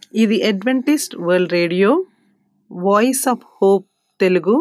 ఇది Adventist World Radio Voice of Hope Telugu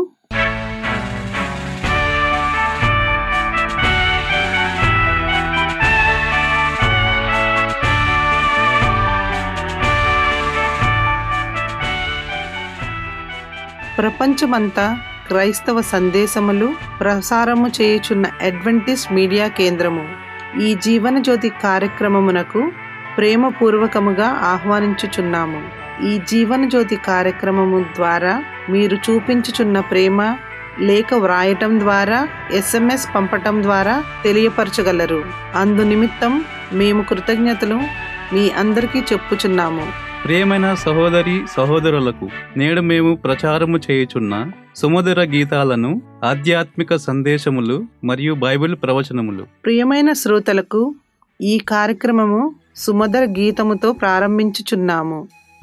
ప్రపంచమంతా క్రైస్తవ సందేశములు ప్రసారము చేయుచున్న అడ్వెంటిస్ట్ మీడియా కేంద్రము ఈ జీవన జ్యోతి కార్యక్రమమునకు ప్రేమపూర్వకముగా ఆహ్వానించుచున్నాము ఈ జీవన జ్యోతి కార్యక్రమము ద్వారా మీరు చూపించుచున్న ప్రేమ లేఖ వ్రాయటం ద్వారా ఎస్ఎంఎస్ పంపటం ద్వారా తెలియపరచగలరు అందు నిమిత్తం మేము కృతజ్ఞతలు మీ అందరికీ చెప్పుచున్నాము ప్రియమైన సహోదరి సహోదరులకు నేడు మేము ప్రచారము చేయుచున్న సుమధుర గీతాలను ఆధ్యాత్మిక సందేశములు మరియు బైబిల్ ప్రవచనములు ప్రియమైన శ్రోతలకు ఈ కార్యక్రమము సుమధుర గీతముతో ప్రారంభించుచున్నాము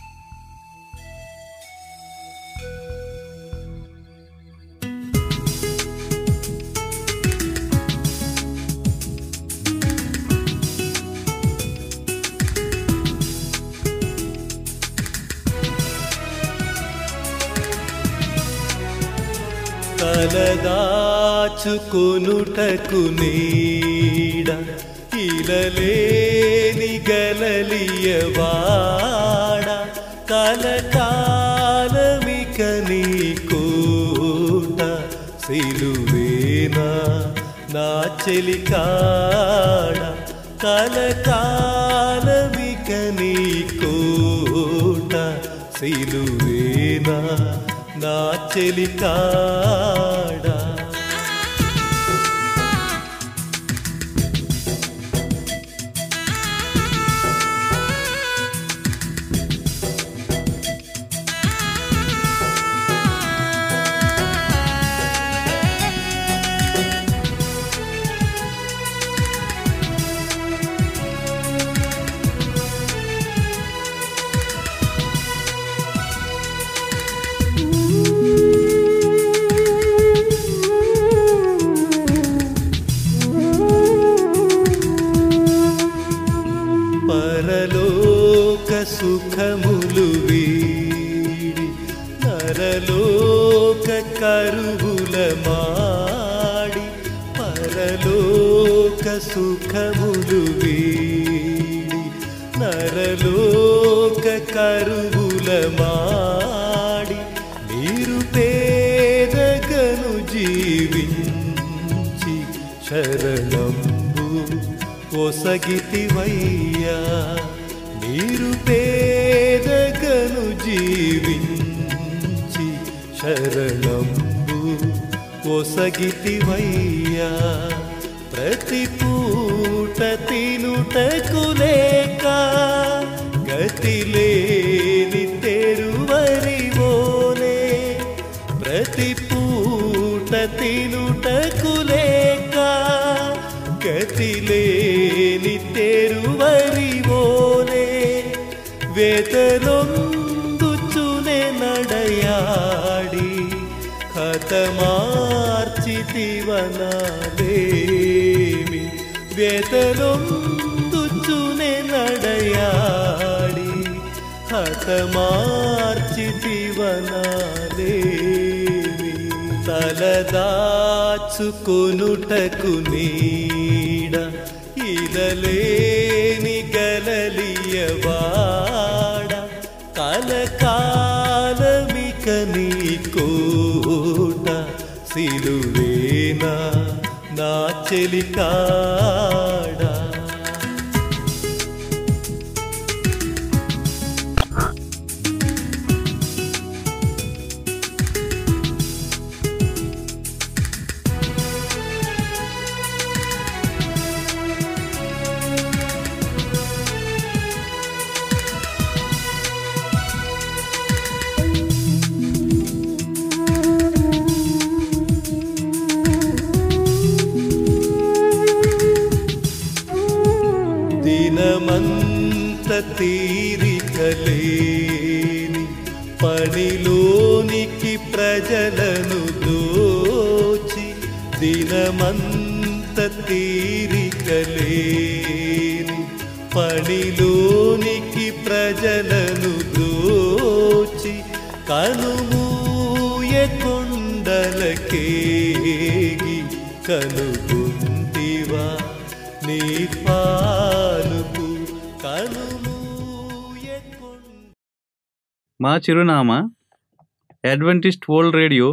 తలదాచుకొనుటకు నీడ ఇలలేని గలలియవాడ కలకాలమిక నీ కోట సిలువేనా నా చెలికాడ కలకాలమిక నీ కోట సిలువేనా నా చెలికాడా పరలోక సుఖములు వీడి నరలోక కరువుల మాడి పరలోక సుఖములు వీడి నరలోక కరువుల మాడి మీరు పేదగను జీవించి శరణంబు ఒసగితివయ్యా మీరు పేదగను జీవించి శరణంబు ఒసగితివయ్యా ప్రతి పూట తినుటకు లేక గతి లేని తెరువరివోనే ప్రతి పూట తినుటకు లేక గతి లేని తెరువరివోనే వేతలొందుచునే నడయాడి హతమార్చితివనాలేమి వేతలొందుచునే నడయాడి హతమార్చితివనాలేమి తలదాచుకొనుటకు నీడ ఇలలేని గలలియవాడ కలకాలమిక నీ కోట సిలువేనా నా చెలికాడా దినమంత తీరికలేని పనిలోనికి ప్రజలను దోచి దినమంత తీరికలేని పనిలోనికి ప్ర ప్రజలను దోచి కనుమూయ కొండలకేగి కనుగుంటివా నీ పాలుకు కనుమూయ కొండ మా చిరునామా Adventist World Radio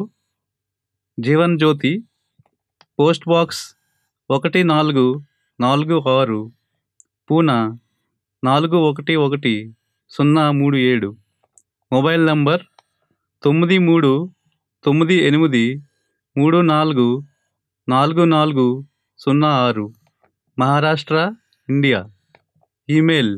Jeevan Jyothi post box ఒకటి నాలుగు నాలుగు ఆరు పూనా నాలుగు ఒకటి ఒకటి సున్నా మూడు ఏడు మొబైల్ నంబర్ తొమ్మిది మూడు తొమ్మిది ఎనిమిది మూడు నాలుగు నాలుగు నాలుగు సున్నా ఆరు Maharashtra India email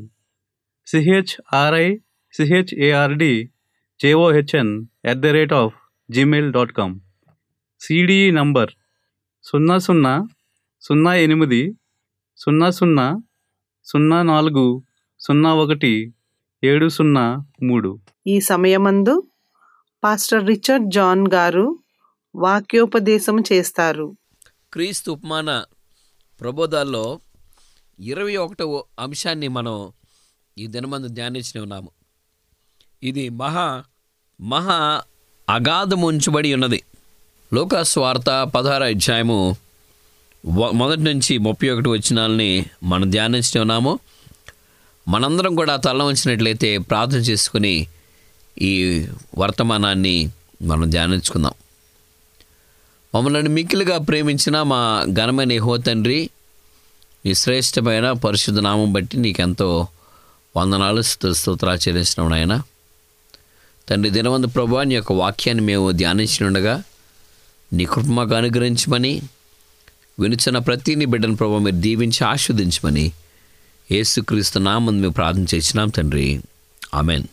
C H R I C H A R D J O H N at the rate of Gmail dot com C D E number సున్నా సున్నా సున్నా ఎనిమిది సున్నా సున్నా సున్నా నాలుగు సున్నా ఒకటి ఏడు సున్నా మూడు ఈ సమయమందు పాస్టర్ రిచర్డ్ జాన్ గారు వాక్యోపదేశం చేస్తారు క్రీస్తు ఉపమాన ప్రబోధాల్లో ఇరవై ఒకటవ అంశాన్ని మనం ఈ దినమందు ధ్యానించి ఉన్నాము ఇది మహా మహా అగాధము ఉంచబడి ఉన్నది లోకాస్వార్త పదహార అధ్యాయము వ- మొదటి నుంచి ముప్పై ఒకటి వచ్చినాలని మనం ధ్యానించి ఉన్నాము మనందరం కూడా తల ఉంచినట్లయితే ప్రార్థన చేసుకుని ఈ వర్తమానాన్ని మనం ధ్యానించుకుందాం మమ్మల్ని మిక్కిలిగా ప్రేమించిన మా ఘనమైన యెహో తండ్రి నీ శ్రేష్టమైన పరిశుద్ధ నామం బట్టి నీకెంతో వందనాలు స్తు- స్తోత్రాలు చెల్లిస్తున్నాం నాయన తండ్రి దినవంతు ప్రభా నీ యొక్క వాక్యాన్ని మేము ధ్యానించినుండగా నీ కృప మాకు అనుగ్రహించమని వినుచున్న ప్రతి నీ బిడ్డను ప్రభా మీరు దీవించి ఆస్వాదించమని యేసుక్రీస్తు నామం మేము ప్రార్థన చేసినాం తండ్రి ఆమెన్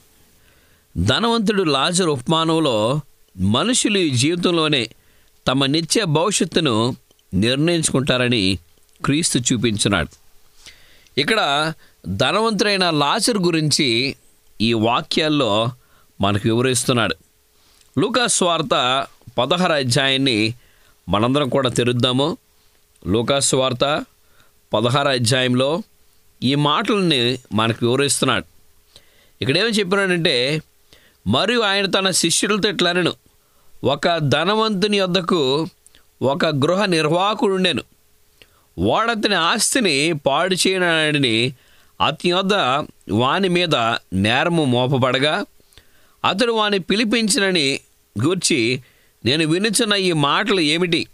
ధనవంతుడు లాజర్ ఉపమానంలో మనుషులు ఈ జీవితంలోనే తమ నిత్య భవిష్యత్తును నిర్ణయించుకుంటారని క్రీస్తు చూపించున్నాడు ఇక్కడ ధనవంతుడైన లాజర్ గురించి ఈ వాక్యాల్లో మనకు వివరిస్తున్నాడు లూకాస్ వార్త పదహారు అధ్యాయాన్ని మనందరం కూడా తెరుద్దాము లూకాస్ వార్త పదహారు అధ్యాయంలో ఈ మాటలని మనకు వివరిస్తున్నాడు ఇక్కడ ఏమని చెప్పినాడంటే మరియు ఆయన తన శిష్యులతో ఇట్లనను ఒక ధనవంతుని వద్దకు ఒక గృహ నిర్వాహకుడు ఉండెను వాడతని ఆస్తిని పాడు చేయనని అతని వద్ద వాని మీద నేరము మోపబడగా అతడు వాని పిలిపించినని గూర్చి నేను వినుచున్న ఈ మాటలు ఏమిటి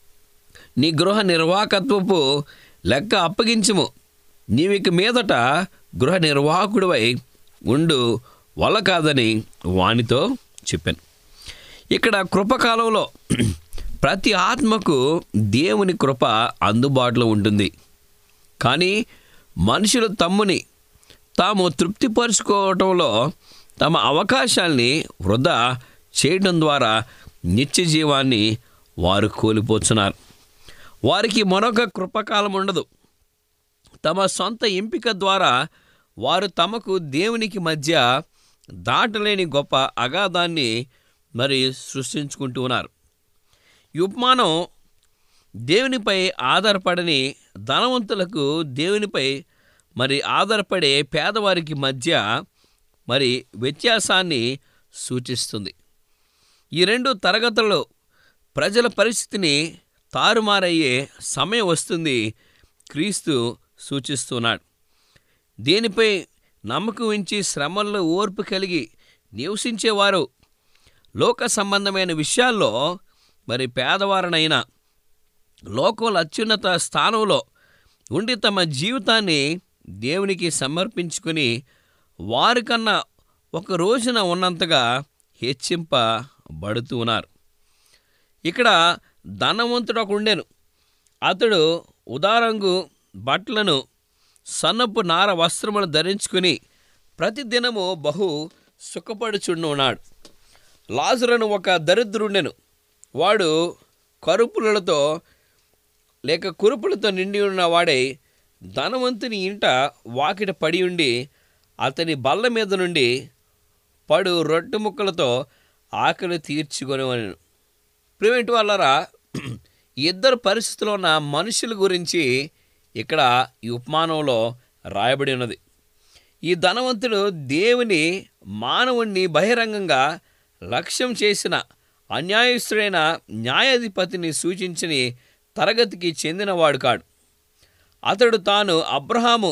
నీ గృహ నిర్వాహకత్వపు లెక్క అప్పగించుము నీవిక మీదట గృహ నిర్వాహకుడివై ఉండు వల్ల కాదని వానితో చెప్పాను ఇక్కడ కృపకాలంలో ప్రతి ఆత్మకు దేవుని కృప అందుబాటులో ఉంటుంది కానీ మనుషులు తమ్ముని తాము తృప్తిపరుచుకోవటంలో తమ అవకాశాల్ని వృధా చేయడం ద్వారా నిత్య జీవాన్ని వారు కోల్పోతున్నారు వారికి మరొక కృపకాలం ఉండదు తమ సొంత ఎంపిక ద్వారా వారు తమకు దేవునికి మధ్య దాటలేని గొప్ప అగాధాన్ని మరి సృష్టించుకుంటూ ఉన్నారు ఈ ఉపమానం దేవునిపై ఆధారపడని ధనవంతులకు దేవునిపై మరి ఆధారపడే పేదవారికి మధ్య మరి వ్యత్యాసాన్ని సూచిస్తుంది ఈ రెండు తరగతుల్లో ప్రజల పరిస్థితిని తారుమారయ్యే సమయం వస్తుంది క్రీస్తు సూచిస్తున్నాడు దీనిపై నమ్మకం ఉంచి శ్రమల్లో ఓర్పు కలిగి నివసించేవారు లోక సంబంధమైన విషయాల్లో మరి పేదవారనైనా లోకంలో అత్యున్నత స్థానంలో ఉండి తమ జీవితాన్ని దేవునికి సమర్పించుకుని వారికన్నా ఒక రోజున ఉన్నంతగా హెచ్చింపబడుతూ ఉన్నారు ఇక్కడ ధనవంతుడు ఒక ఉండెను అతడు ఉదారంగు బట్టలను సన్నపు నార వస్త్రములు ధరించుకుని ప్రతిదినము బహు సుఖపడుచుండు ఉన్నాడు లాజరును ఒక దరిద్రుండెను వాడు కరుపులతో లేక కురుపులతో నిండి ఉన్న వాడై ధనవంతుని ఇంట వాకిట పడి ఉండి అతని బల్ల మీద నుండి పడు రొట్టె ముక్కలతో ఆకలి తీర్చుకొనేవాడు ప్రివెంట్ వాళ్ళరా ఇద్దరు పరిస్థితుల్లో ఉన్న మనుషుల గురించి ఇక్కడ ఈ ఉపమానంలో రాయబడి ఉన్నది ఈ ధనవంతుడు దేవుని మానవుణ్ణి బహిరంగంగా లక్ష్యం చేసిన అన్యాయస్తుడైన న్యాయాధిపతిని సూచించని తరగతికి చెందినవాడు కాడు అతడు తాను అబ్రహాము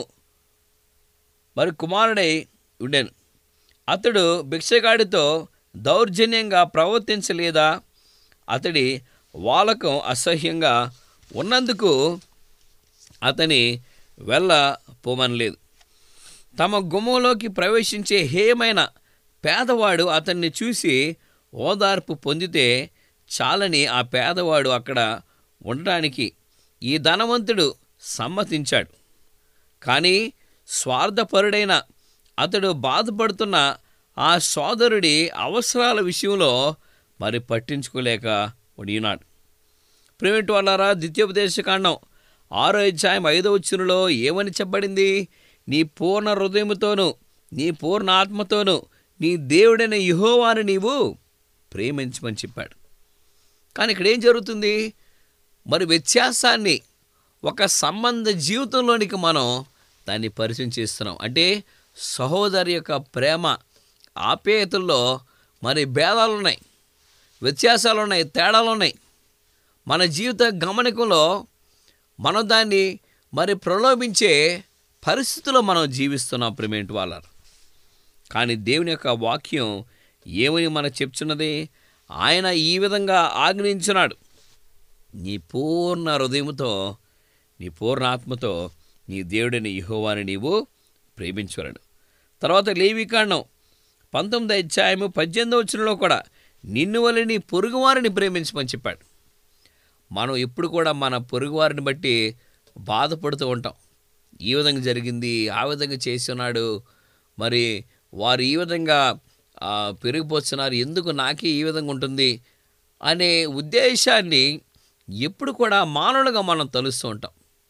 మరి కుమారుడై ఉండెను అతడు భిక్షగాడితో దౌర్జన్యంగా ప్రవర్తించలేదా అతడి వాలకం అసహ్యంగా ఉన్నందుకు అతని వెళ్ళ పోమనలేదు తమ గుమ్మంలోకి ప్రవేశించే హేయమైన పేదవాడు అతన్ని చూసి ఓదార్పు పొందితే చాలని ఆ పేదవాడు అక్కడ ఉండటానికి ఈ ధనవంతుడు సమ్మతించాడు కానీ స్వార్థపరుడైన అతడు బాధపడుతున్న ఆ సోదరుడి అవసరాల విషయంలో మరి పట్టించుకోలేక ఉన్నాడు ప్రేమిటి వాళ్ళారా ద్వితీయోపదేశకాండం ఆరో అధ్యాయం ఐదో వచ్చినలో ఏమని చెప్పబడింది నీ పూర్ణ హృదయముతోనూ నీ పూర్ణ ఆత్మతోనూ నీ దేవుడైన యుహోవాని నీవు ప్రేమించమని చెప్పాడు కానీ ఇక్కడ ఏం జరుగుతుంది మరి వ్యత్యాసాన్ని ఒక సంబంధ జీవితంలోనికి మనం దాన్ని పరిచయం చేస్తున్నాం అంటే సహోదరి యొక్క ప్రేమ ఆప్యాయతల్లో మరి భేదాలు ఉన్నాయి వ్యత్యాసాలు ఉన్నాయి తేడాలు ఉన్నాయి మన జీవిత గమనికలో మనం దాన్ని మరి ప్రలోభించే పరిస్థితుల్లో మనం జీవిస్తున్నాం ప్రిమేంట్ వాళ్ళ కానీ దేవుని యొక్క వాక్యం ఏమని మనకు చెప్తున్నది ఆయన ఈ విధంగా ఆజ్ఞయించున్నాడు నీ పూర్ణ హృదయముతో నీ పూర్ణ ఆత్మతో నీ దేవుడిని యెహోవాని నీవు ప్రేమించవలను తర్వాత లేవికాండం పంతొమ్మిది అధ్యాయము పద్దెనిమిది వచ్చినలో కూడా నిన్ను వల్ల నీ పొరుగువారిని ప్రేమించమని చెప్పాడు మనం ఎప్పుడు కూడా మన పొరుగువారిని బట్టి బాధపడుతూ ఉంటాం ఈ విధంగా జరిగింది ఆ విధంగా చేస్తున్నాడు మరి వారు ఈ విధంగా ఆ, పెరిగిపోతున్నారు ఎందుకు నాకే ఈ విధంగా ఉంటుంది అనే ఉద్దేశాన్ని ఎప్పుడు కూడా మానవులుగా మనం తలుస్తూ ఉంటాం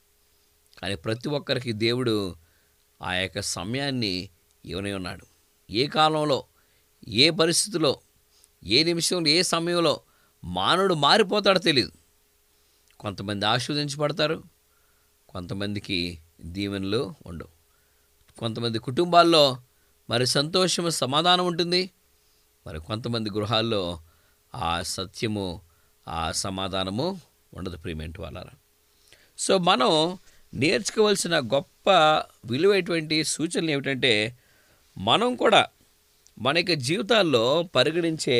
కానీ ప్రతి ఒక్కరికి దేవుడు ఆ యొక్క సమయాన్ని ఇవనే ఉన్నాడు ఏ కాలంలో ఏ పరిస్థితిలో ఏ నిమిషంలో ఏ సమయంలో మానవుడు మారిపోతాడో తెలియదు కొంతమంది ఆస్వాదించబడతారు కొంతమందికి దీవెనలు ఉండవు కొంతమంది కుటుంబాల్లో మరి సంతోషము సమాధానం ఉంటుంది మరి కొంతమంది గృహాల్లో ఆ సత్యము ఆ సమాధానము ఉండదు ప్రియమేంటి వాళ్ళ సో మనం నేర్చుకోవాల్సిన గొప్ప విలువైనటువంటి సూచనలు ఏమిటంటే మనం కూడా మన యొక్క జీవితాల్లో పరిగణించే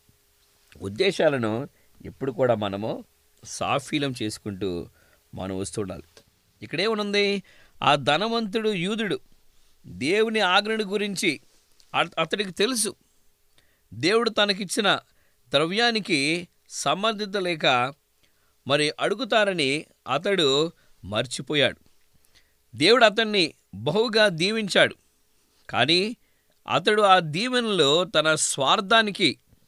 ఉద్దేశాలను ఎప్పుడు కూడా మనము సాఫీలం చేసుకుంటూ మనం వస్తుండాలి ఇక్కడేమనుంది ఆ ధనవంతుడు యూదుడు దేవుని ఆజ్ఞను గురించి అత- అతడికి తెలుసు దేవుడు తనకిచ్చిన ద్రవ్యానికి సమర్థత లేక మరి అడుగుతారని అతడు మర్చిపోయాడు దేవుడు అతన్ని బహుగా దీవించాడు కానీ అతడు ఆ దీవెనలో తన స్వార్థానికి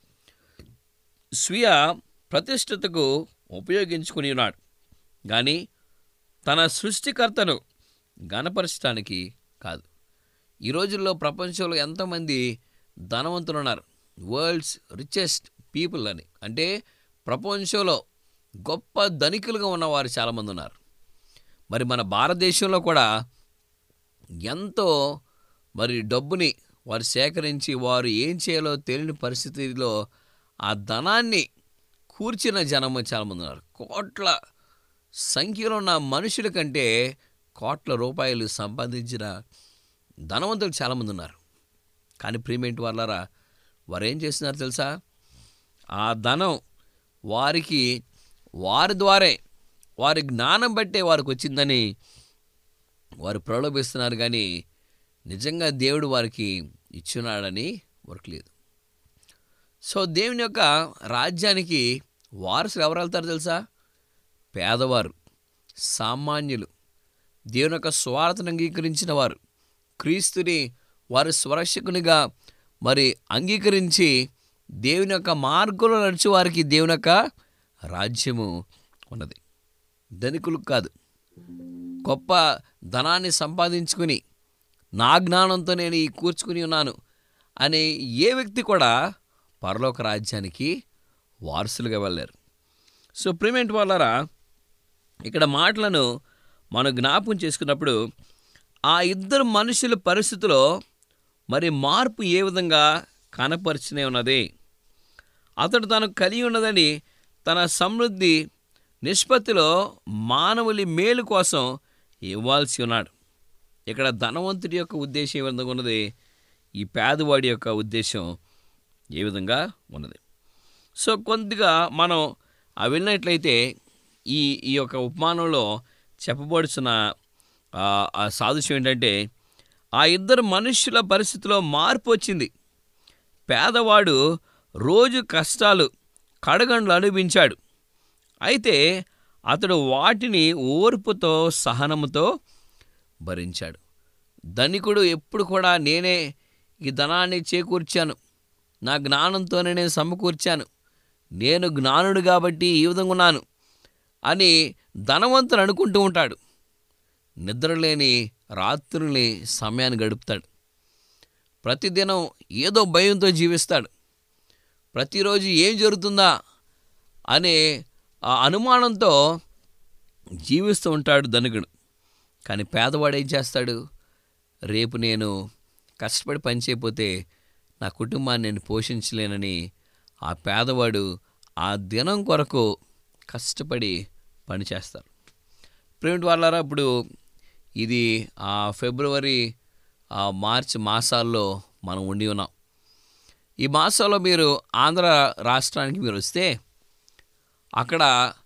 స్వీయ ప్రతిష్టతకు ఉపయోగించుకుని ఉన్నాడు కానీ తన సృష్టికర్తను గణపరచడానికి కాదు ఈ రోజుల్లో ప్రపంచంలో ఎంతోమంది ధనవంతులు ఉన్నారు వరల్డ్స్ రిచెస్ట్ పీపుల్ అని అంటే ప్రపంచంలో గొప్ప ధనికులుగా ఉన్నవారు చాలామంది ఉన్నారు మరి మన భారతదేశంలో కూడా ఎంతో మరి డబ్బుని వారు సేకరించి వారు ఏం చేయాలో తెలియని పరిస్థితిలో ఆ ధనాన్ని కూర్చిన జనం చాలామంది ఉన్నారు కోట్ల సంఖ్యలో ఉన్న మనుషుల కంటే కోట్ల రూపాయలు సంపాదించిన ధనవంతులు చాలామంది ఉన్నారు కానీ ప్రీమియంట్ వాళ్ళారా వారు ఏం చేస్తున్నారు తెలుసా ఆ ధనం వారికి వారి ద్వారే వారి జ్ఞానం బట్టే వారికి వచ్చిందని వారు ప్రలోభిస్తున్నారు కానీ నిజంగా దేవుడు వారికి ఇచ్చున్నాడని వారికి లేదు సో దేవుని యొక్క రాజ్యానికి వారసులు ఎవరు వెళ్తారు తెలుసా పేదవారు సామాన్యులు దేవుని యొక్క స్వార్థను అంగీకరించిన వారు క్రీస్తుని వారి స్వరక్షకునిగా మరి అంగీకరించి దేవుని యొక్క మార్గంలో నడిచే వారికి దేవుని యొక్క రాజ్యము ఉన్నది ధనికులకు కాదు గొప్ప ధనాన్ని సంపాదించుకుని నా జ్ఞానంతో నేను ఈ కూర్చుకుని ఉన్నాను అనే ఏ వ్యక్తి కూడా పరలోక రాజ్యానికి వారసులుగా వెళ్ళారు సో ప్రిమెంట్ వాళ్ళరా ఇక్కడ మాటలను మనం జ్ఞాపకం చేసుకున్నప్పుడు ఆ ఇద్దరు మనుషుల పరిస్థితిలో మరి మార్పు ఏ విధంగా కనపరిచినే ఉన్నది అతడు తనకు కలిగి ఉన్నదని తన సమృద్ధి నిష్పత్తిలో మానవులి మేలు కోసం ఇవ్వాల్సి ఉన్నాడు ఇక్కడ ధనవంతుడి యొక్క ఉద్దేశం ఏ విధంగా ఉన్నది ఈ పేదవాడి యొక్క ఉద్దేశం ఏ విధంగా ఉన్నది సో కొద్దిగా మనం ఆ వెళ్ళినట్లయితే ఈ ఈ యొక్క ఉపమానంలో చెప్పబడుచున్న ఆ, ఆ సాదృశ్యం ఏంటంటే ఆ ఇద్దరు మనుష్యుల పరిస్థితిలో మార్పు వచ్చింది పేదవాడు రోజు కష్టాలు కడగండ్లు అనుభవించాడు అయితే అతడు వాటిని ఓర్పుతో సహనముతో భరించాడు ధనికుడు ఎప్పుడు కూడా నేనే ఈ ధనాన్ని చేకూర్చాను నా జ్ఞానంతోనే నేను సమకూర్చాను నేను జ్ఞానుడు కాబట్టి ఈ విధంగా ఉన్నాను అని ధనవంతుడు అనుకుంటూ ఉంటాడు నిద్రలేని రాత్రుల్ని సమయాన్ని గడుపుతాడు ప్రతిదినం ఏదో భయంతో జీవిస్తాడు ప్రతిరోజు ఏం జరుగుతుందా అనే ఆ అనుమానంతో జీవిస్తూ ఉంటాడు ధనికుడు కానీ పేదవాడు ఏం చేస్తాడు రేపు నేను కష్టపడి పని చేయకపోతే నా కుటుంబాన్ని నేను పోషించలేనని ఆ పేదవాడు ఆ దినం కొరకు కష్టపడి పని చేస్తారు ప్రేమిటి వాళ్ళారా ఇప్పుడు ఇది ఆ ఫిబ్రవరి ఆ మార్చి మాసాల్లో మనం ఉండి ఉన్నాం ఈ మాసాల్లో మీరు ఆంధ్ర రాష్ట్రానికి మీరు వస్తే అక్కడ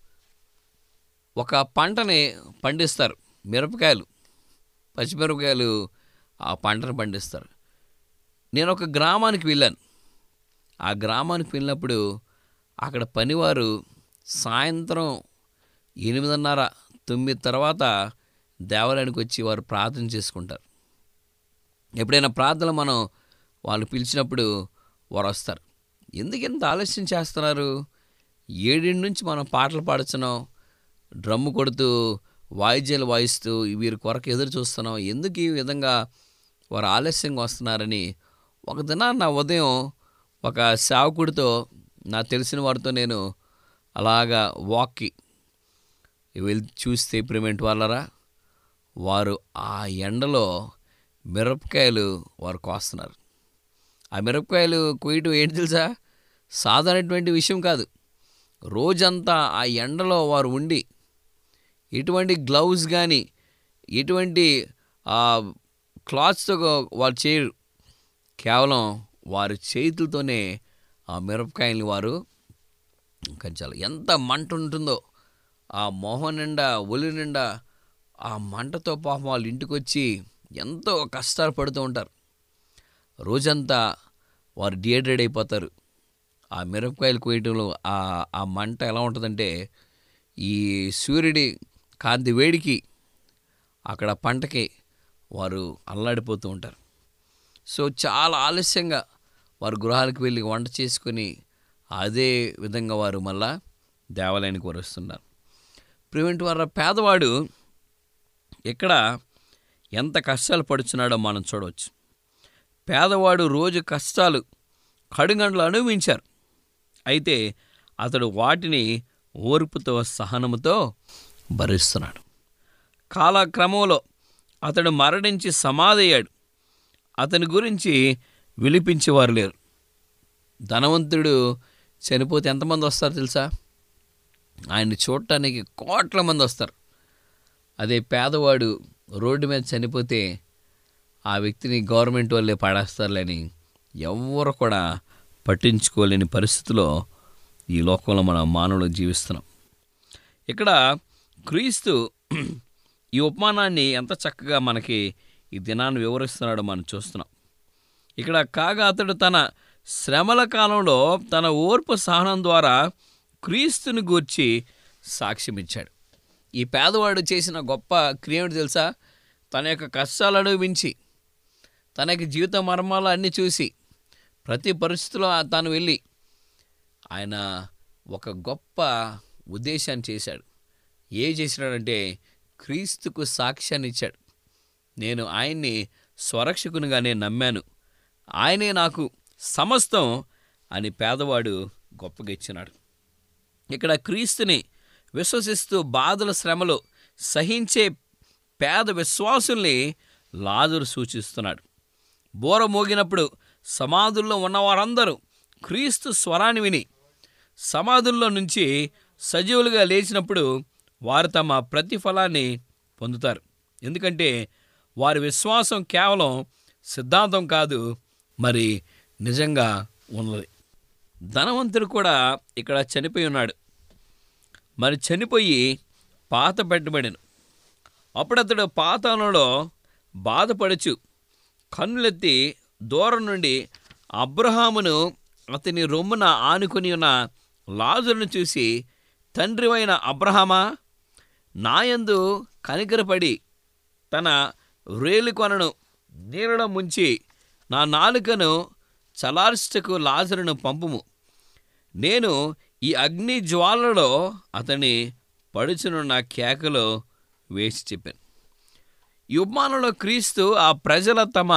ఒక పంటని పండిస్తారు మిరపకాయలు పచ్చిమిరపకాయలు ఆ పంటను పండిస్తారు నేను ఒక గ్రామానికి వెళ్ళాను ఆ గ్రామానికి వెళ్ళినప్పుడు అక్కడ పనివారు సాయంత్రం ఎనిమిదిన్నర తొమ్మిది తర్వాత దేవాలయానికి వచ్చి వారు ప్రార్థన చేసుకుంటారు ఎప్పుడైనా ప్రార్థన మనం వాళ్ళు పిలిచినప్పుడు వారు వస్తారు ఎందుకు ఇంత ఆలస్యం చేస్తున్నారు ఏడింటి నుంచి మనం పాటలు పాడుతున్నాం డ్రమ్ము కొడుతూ వాయిద్యాలు వాయిస్తూ వీరి కొరకు ఎదురు చూస్తున్నాం ఎందుకు ఈ విధంగా వారు ఆలస్యంగా వస్తున్నారని ఒక దినాన నా ఉదయం ఒక సేవకుడితో నాకు తెలిసిన వారితో నేను అలాగా వాక్కి వెళ్ళి చూస్తే ప్రిమెంట్ వాళ్ళరా వారు ఆ ఎండలో మిరపకాయలు వారు కోస్తున్నారు ఆ మిరపకాయలు కొయ్యటం ఏంటి తెలుసా సాధారణటువంటి విషయం కాదు రోజంతా ఆ ఎండలో వారు ఉండి ఎటువంటి గ్లౌజ్ కానీ ఎటువంటి క్లాత్స్తో వారు చేయరు కేవలం వారి చేతులతోనే ఆ మిరపకాయల్ని వారు కంచాలి ఎంత మంట ఉంటుందో ఆ మొహం నిండా ఒలి నిండా ఆ మంటతో పాపం వాళ్ళ ఇంటికి వచ్చి ఎంతో కష్టాలు పడుతూ ఉంటారు రోజంతా వారు డిహైడ్రేట్ అయిపోతారు ఆ మిరపకాయలు కోయటంలో ఆ ఆ మంట ఎలా ఉంటుందంటే ఈ సూర్యుడి కాంతి వేడికి అక్కడ పంటకి వారు అల్లాడిపోతూ ఉంటారు సో చాలా ఆలస్యంగా వారు గృహాలకు వెళ్ళి వంట చేసుకొని అదే విధంగా వారు మళ్ళా దేవాలయానికి వారు వస్తున్నారు ప్రివెంట్ వారు పేదవాడు ఇక్కడ ఎంత కష్టాలు పడుతున్నాడో మనం చూడవచ్చు పేదవాడు రోజు కష్టాలు కడుగండ్లు అనుభవించారు అయితే అతడు వాటిని ఓర్పుతో సహనముతో భరిస్తున్నాడు కాలక్రమంలో అతడు మరణించి సమాధయ్యాడు అతని గురించి విలిపించేవారు లేరు ధనవంతుడు చనిపోతే ఎంతమంది వస్తారు తెలుసా ఆయన్ని చూడటానికి కోట్ల మంది వస్తారు అదే పేదవాడు రోడ్డు మీద చనిపోతే ఆ వ్యక్తిని గవర్నమెంట్ వాళ్ళే పడేస్తారులేని ఎవ్వరు కూడా పట్టించుకోలేని పరిస్థితిలో ఈ లోకంలో మన మానవులు జీవిస్తున్నాం ఇక్కడ క్రీస్తు ఈ ఉపమానాన్ని ఎంత చక్కగా మనకి ఈ దినాన్ని వివరిస్తున్నాడో మనం చూస్తున్నాం ఇక్కడ కాగా అతడు తన శ్రమల కాలంలో తన ఓర్పు సహనం ద్వారా క్రీస్తుని గూర్చి సాక్ష్యమిచ్చాడు ఈ పేదవాడు చేసిన గొప్ప క్రియడు తెలుసా తన యొక్క కష్టాలు అనుభవించి తన యొక్క జీవిత మర్మాలు అన్నీ చూసి ప్రతి పరిస్థితిలో ఆ- తాను వెళ్ళి ఆయన ఒక గొప్ప ఉద్దేశాన్ని చేశాడు ఏ చేసినాడంటే క్రీస్తుకు సాక్ష్యాన్ని ఇచ్చాడు నేను ఆయన్ని స్వరక్షకునిగా నేను నమ్మాను ఆయనే నాకు సమస్తం అని పేదవాడు గొప్పగా ఇచ్చినాడు ఇక్కడ క్రీస్తుని విశ్వసిస్తూ బాధల శ్రమలు సహించే పేద విశ్వాసుల్ని లాజరు సూచిస్తున్నాడు బోర మోగినప్పుడు సమాధుల్లో ఉన్నవారందరూ క్రీస్తు స్వరాన్ని విని సమాధుల్లో నుంచి సజీవులుగా లేచినప్పుడు వారు తమ ప్రతిఫలాన్ని పొందుతారు ఎందుకంటే వారి విశ్వాసం కేవలం సిద్ధాంతం కాదు మరి నిజంగా ఉన్నది ధనవంతుడు కూడా ఇక్కడ చనిపోయి ఉన్నాడు మరి చనిపోయి పాత పెట్టబడిను అప్పుడు అతడు పాతాళంలో బాధపడుచు కన్నులెత్తి దూరం నుండి అబ్రహామును అతని రొమ్మున ఆనుకొని ఉన్న లాజరును చూసి తండ్రివైన అబ్రహామా నాయందు కనికరపడి తన రేలుకొనను నీళ్ళలో ముంచి నా నాలుకను చలార్చకు లాజరును పంపుము నేను ఈ అగ్ని జ్వాలలో అతని పడుచునున్న కేకలో వేసి చెప్పాను ఈ ఉపమానంలో క్రీస్తు ఆ ప్రజల తమ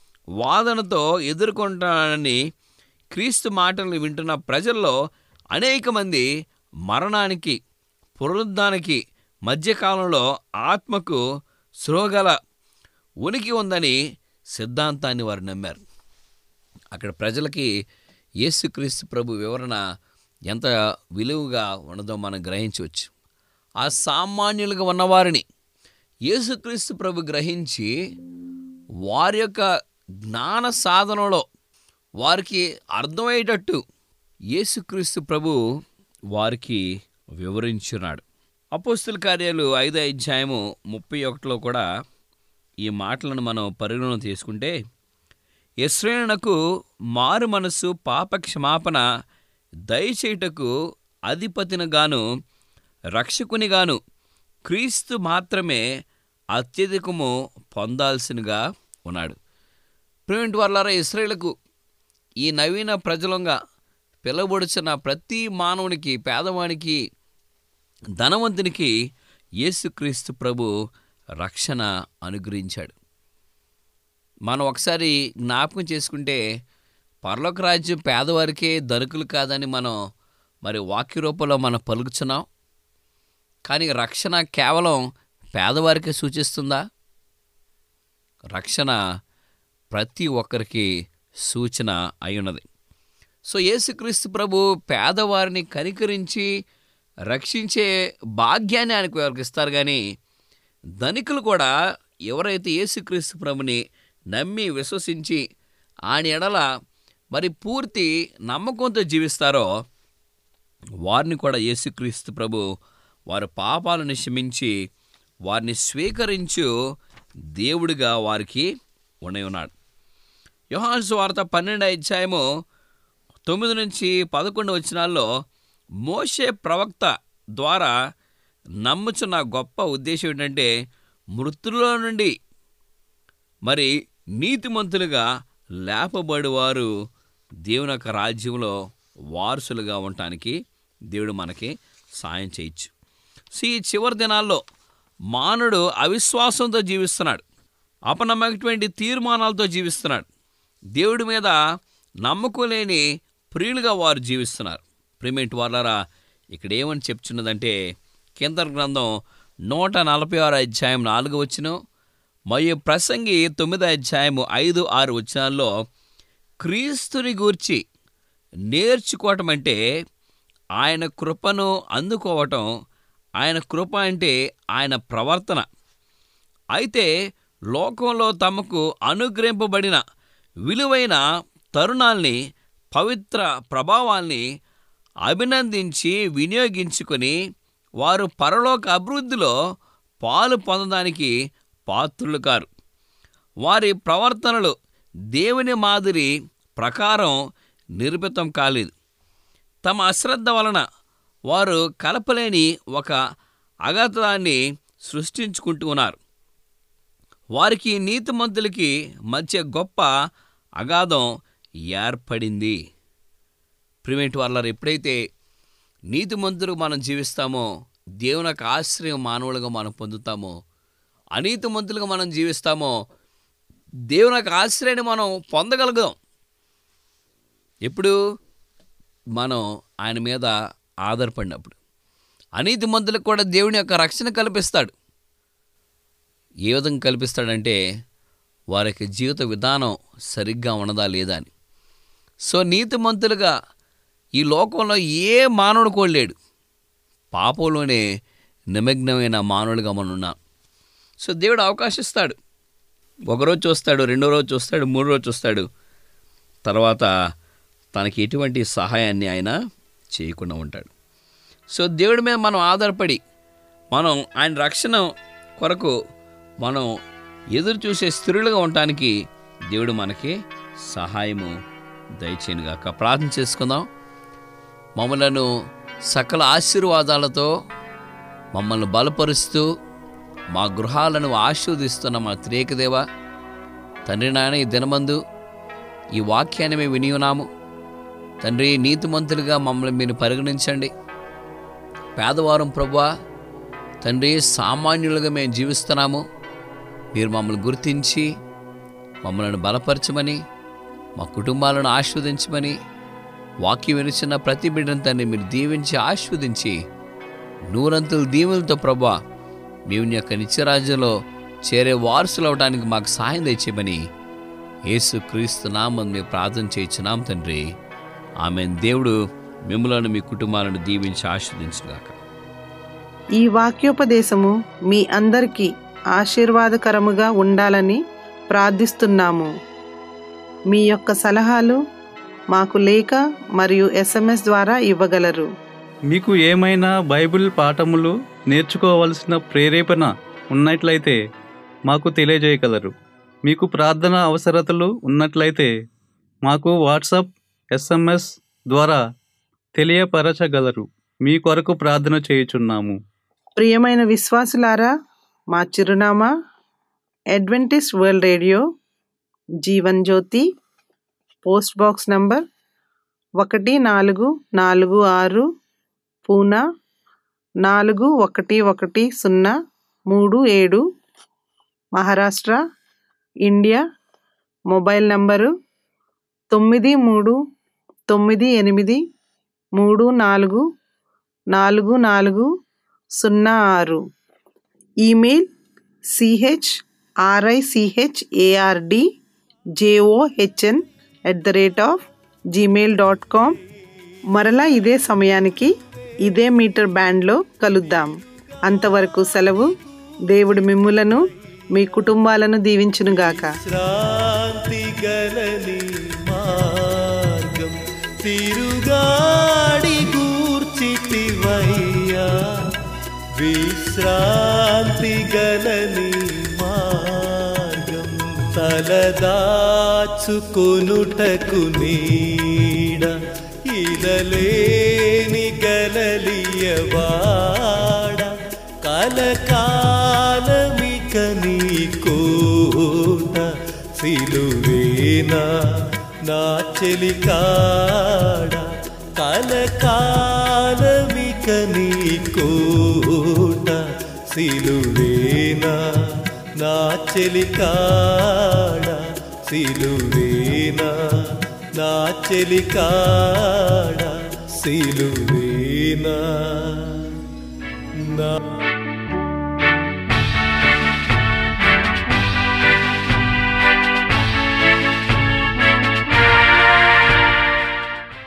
వాదనతో ఎదుర్కొంటానని క్రీస్తు మాటలు వింటున్న ప్రజల్లో అనేక మంది మరణానికి పునరుద్ధానికి మధ్యకాలంలో ఆత్మకు స్రోగల ఉనికి ఉందని సిద్ధాంతాన్ని వారు నమ్మారు అక్కడ ప్రజలకి యేసుక్రీస్తు ప్రభు వివరణ ఎంత విలువగా ఉన్నదో మనం గ్రహించవచ్చు ఆ సామాన్యులుగా ఉన్నవారిని యేసుక్రీస్తు ప్రభు గ్రహించి వారి యొక్క జ్ఞాన సాధనలో వారికి అర్థమయ్యేటట్టు యేసుక్రీస్తు ప్రభు వారికి వివరించున్నాడు అపోస్తుల కార్యాలు ఐదో అధ్యాయము ముప్పై ఒకటిలో కూడా ఈ మాటలను మనం పరిగణన తీసుకుంటే ఇస్రాయేలునకు మారు మనసు పాప క్షమాపణ దయచేయుటకు అధిపతినిగాను రక్షకునిగాను క్రీస్తు మాత్రమే అత్యధికము పొందాల్సినగా ఉన్నాడు ప్రిమెంట్ వర్లారా ఇస్రాయేళ్లకు ఈ నవీన ప్రజలంగా పిలవబడుచున్న ప్రతి మానవునికి పేదవానికి ధనవంతునికి యేసుక్రీస్తు ప్రభు రక్షణ అనుగ్రహించాడు మనం ఒకసారి జ్ఞాపకం చేసుకుంటే పరలోక రాజ్యం పేదవారికే ధనికులు కాదని మనం మరి వాక్య రూపంలో మనం పలుకుతున్నాం కానీ రక్షణ కేవలం పేదవారికే సూచిస్తుందా రక్షణ ప్రతి ఒక్కరికి సూచన అయి ఉన్నది సో యేసుక్రీస్తు ప్రభు పేదవారిని కనికరించి రక్షించే భాగ్యాన్ని ఆయనకు ఎవరికి ఇస్తారు కానీ ధనికులు కూడా ఎవరైతే యేసుక్రీస్తు ప్రభుని నమ్మి విశ్వసించి ఆయన ఎడల మరి పూర్తి నమ్మకంతో జీవిస్తారో వారిని కూడా యేసుక్రీస్తు ప్రభు వారి పాపాలను క్షమించి వారిని స్వీకరించు దేవుడిగా వారికి ఉండి ఉన్నాడు యోహాను సువార్త పన్నెండు అధ్యాయము తొమ్మిది నుంచి పదకొండు వచనాల్లో మోషే ప్రవక్త ద్వారా నమ్ముచున్న గొప్ప ఉద్దేశం ఏంటంటే మృతుల్లో నుండి మరి నీతిమంతులుగా లేపబడివారు దేవుని యొక్క రాజ్యంలో వారసులుగా ఉండటానికి దేవుడు మనకి సాయం చేయొచ్చు సో ఈ చివరి దినాల్లో మానవుడు అవిశ్వాసంతో జీవిస్తున్నాడు అపనమ్మకటువంటి తీర్మానాలతో జీవిస్తున్నాడు దేవుడి మీద నమ్మకం లేని ప్రియులుగా వారు జీవిస్తున్నారు ప్రిమెంట్ వాళ్ళరా ఇక్కడ ఏమని చెప్తున్నదంటే కేంద్ర గ్రంథం నూట నలభై ఆరు అధ్యాయం నాలుగు వచ్చిన మరియు ప్రసంగి తొమ్మిదో అధ్యాయము ఐదు ఆరు వచనాల్లో క్రీస్తుని గూర్చి నేర్చుకోవటం అంటే ఆయన కృపను అందుకోవటం ఆయన కృప అంటే ఆయన ప్రవర్తన అయితే లోకంలో తమకు అనుగ్రహింపబడిన విలువైన తరుణాల్ని పవిత్ర ప్రభావాల్ని అభినందించి వినియోగించుకొని వారు పరలోక అభివృద్ధిలో పాలు పొందడానికి పాత్రులు కారు వారి ప్రవర్తనలు దేవుని మాదిరి ప్రకారం నిర్మితం కాలేదు తమ అశ్రద్ధ వలన వారు కలపలేని ఒక అగతాన్ని సృష్టించుకుంటూ ఉన్నారు వారికి నీతిమంతులకి మధ్య గొప్ప అగాధం ఏర్పడింది ప్రివెంట్ వాళ్ళ ఎప్పుడైతే నీతిమంతులు మనం జీవిస్తామో దేవుని యొక్క ఆశ్రయం మానవులుగా మనం పొందుతామో అనీతిమంతులుగా మనం జీవిస్తామో దేవుని యొక్క ఆశ్రయాన్ని మనం పొందగలుగుతాం ఎప్పుడు మనం ఆయన మీద ఆధారపడినప్పుడు అనీతిమంతులకు కూడా దేవుని యొక్క రక్షణ కల్పిస్తాడు ఏ విధంగా కల్పిస్తాడంటే వారి యొక్క జీవిత విధానం సరిగ్గా ఉన్నదా లేదా అని సో నీతిమంతులుగా ఈ లోకంలో ఏ మానవుడు కూడా లేడు పాపంలోనే నిమగ్నమైన మానవులుగా మనం ఉన్నాం సో దేవుడు అవకాశం ఇస్తాడు ఒకరోజు చూస్తాడు రెండో రోజు చూస్తాడు మూడో రోజు చూస్తాడు తర్వాత తనకి ఎటువంటి సహాయాన్ని ఆయన చేయకుండా ఉంటాడు సో దేవుడి మీద మనం ఆధారపడి మనం ఆయన రక్షణ కొరకు మనం ఎదురు చూసే స్థిరులుగా ఉండటానికి దేవుడు మనకి సహాయము దయచేయనుగాక ప్రార్థన చేసుకుందాం మమ్మలను సకల ఆశీర్వాదాలతో మమ్మల్ని బలపరుస్తూ మా గృహాలను ఆశీర్వదిస్తున్న మా త్రేకదేవ తండ్రి నాయన ఈ దినమందు ఈ వాక్యాన్ని మేము విని ఉన్నాము తండ్రి నీతిమంతులుగా మమ్మల్ని మీరు పరిగణించండి పేదవారం ప్రభువా తండ్రి సామాన్యులుగా మేము జీవిస్తున్నాము మీరు మమ్మల్ని గుర్తించి మమ్మల్ని బలపరచమని మా కుటుంబాలను ఆస్వాదించమని వాక్యం వినిచిన ప్రతి బిడ్డను తండ్రి మీరు దీవించి ఆస్వాదించి నూరంతుల దీవులతో ప్రభా మేము నీ యొక్క నిత్యరాజ్యంలో చేరే వారసులు అవడానికి మాకు సహాయం తెచ్చేయమని యేసు క్రీస్తు నామం మేము ప్రార్థన చేయించున్నాం తండ్రి ఆమె దేవుడు మిమ్మలను మీ కుటుంబాలను దీవించి ఆస్వాదించుగాక ఈ వాక్యోపదేశము మీ అందరికీ ఆశీర్వాదకరముగా ఉండాలని ప్రార్థిస్తున్నాము మీ యొక్క సలహాలు మాకు లేఖ మరియు ఎస్ఎంఎస్ ద్వారా ఇవ్వగలరు మీకు ఏమైనా బైబిల్ పాఠములు నేర్చుకోవలసిన ప్రేరేపణ ఉన్నట్లయితే మాకు తెలియజేయగలరు మీకు ప్రార్థన అవసరతలు ఉన్నట్లయితే మాకు వాట్సాప్ ఎస్ఎంఎస్ ద్వారా తెలియపరచగలరు మీ కొరకు ప్రార్థన చేయుచున్నాము ప్రియమైన విశ్వాసులారా మా చిరునామా Adventist World Radio Jeevan Jyothi post box number ఒకటి నాలుగు నాలుగు ఆరు పూనా నాలుగు ఒకటి ఒకటి సున్నా మూడు ఏడు మహారాష్ట్ర ఇండియా మొబైల్ నంబరు తొమ్మిది మూడు తొమ్మిది ఎనిమిది మూడు నాలుగు నాలుగు నాలుగు సున్నా ఆరు email C H R I C H A R D J O H N at the rate of Gmail dot com మరలా ఇదే సమయానికి ఇదే మీటర్ బ్యాండ్లో కలుద్దాం అంతవరకు సెలవు దేవుడు మిమ్ములను మీ కుటుంబాలను దీవించునుగాక శాంతి గలని మార్గం తిరుగాడి గూర్చితివయ్యా విశ్రాంతి గలని మార్గం తలదాచుకొనుటకు నీడ ఇలలేని గలలియవాడ కలకాలమిక నీ కోట సిలువేనా నా చెలికాడ కలకాలమిక నీ కోట సిలువేనా నా చెలికాడ సిలువేనా నా చెలికాడ సిలువేనా నా